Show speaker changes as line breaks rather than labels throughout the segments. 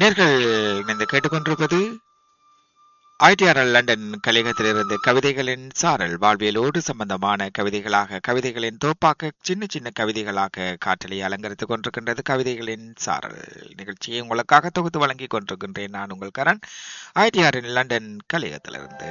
நேர்கள் இணைந்து கேட்டுக்கொண்டிருப்பது ஐடிஆர்எல் லண்டன் கலையகத்திலிருந்து கவிதைகளின் சாரல் வாழ்வியலோடு சம்பந்தமான கவிதைகளாக கவிதைகளின் தோப்பாக்க சின்ன சின்ன கவிதைகளாக காற்றலை அலங்கரித்துக் கொண்டிருக்கின்றது கவிதைகளின் சாரல் நிகழ்ச்சியை உங்களுக்காக தொகுத்து வழங்கிக் கொண்டிருக்கின்றேன் நான் உங்கள் கரண் ஐடிஆரின் லண்டன் கலையகத்திலிருந்து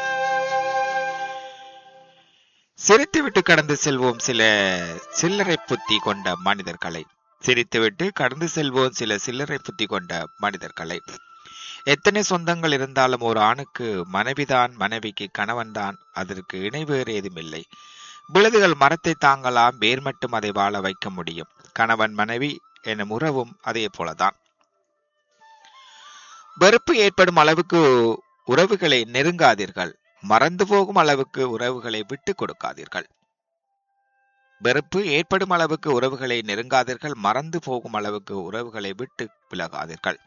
சிரித்துவிட்டு கடந்து செல்வோம் சில சில்லறை புத்தி கொண்ட மனிதர்களை சிரித்துவிட்டு கடந்து செல்வோம் சில சில்லறை புத்தி கொண்ட மனிதர்களை எத்தனை சொந்தங்கள் இருந்தாலும் ஒரு ஆணுக்கு மனைவிதான் மனைவிக்கு கணவன்தான் அதற்கு இணை வேறு ஏதுமில்லை விழுதுகள் மரத்தை தாங்கலாம் வேர் மட்டும் அதை வாழ வைக்க முடியும் கணவன் மனைவி எனும் உறவும் அதே போலதான் வெறுப்பு ஏற்படும் அளவுக்கு உறவுகளை நெருங்காதீர்கள் மறந்து போகும் அளவுக்கு உறவுகளை விட்டு கொடுக்காதீர்கள் வெறுப்பு ஏற்படும் அளவுக்கு உறவுகளை நெருங்காதீர்கள் மறந்து போகும் அளவுக்கு உறவுகளை விட்டு விலகாதீர்கள்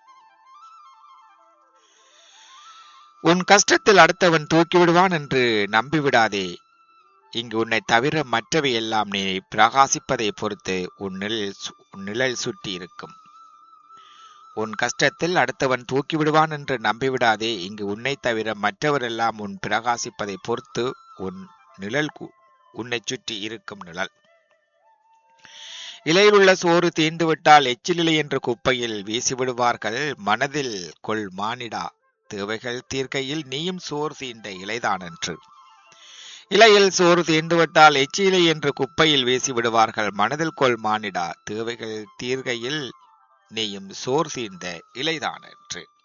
உன் கஷ்டத்தில் அடுத்தவன் தூக்கிவிடுவான் என்று நம்பிவிடாதே இங்கு உன்னை தவிர மற்றவை எல்லாம் நீ பிரகாசிப்பதை பொறுத்து உன் நிழல் சு- உன் நிழல் சுற்றி இருக்கும் உன் கஷ்டத்தில் அடுத்தவன் தூக்கிவிடுவான் என்று நம்பிவிடாதே இங்கு உன்னை தவிர மற்றவரெல்லாம் உன் பிரகாசிப்பதை பொறுத்து உன் நிழல் கு- உன்னை சுற்றி இருக்கும் நிழல் இலையில் உள்ள சோறு தீர்ந்து விட்டால் எச்சிலிலை என்ற குப்பையில் வீசிவிடுவார்கள் மனதில் கொள் மானிடா தேவைகள் தீர்க்கையில் நீயும் சோறு தீண்ட இலைதான் என்று இலையில் சோறு தீண்டுவிட்டால் எச்சிலை என்று குப்பையில் வீசி விடுவார்கள் மனதில் கொள் மானிடா தேவைகள் தீர்கையில் நீயும் சோறு தீர்ந்த இலைதான் என்று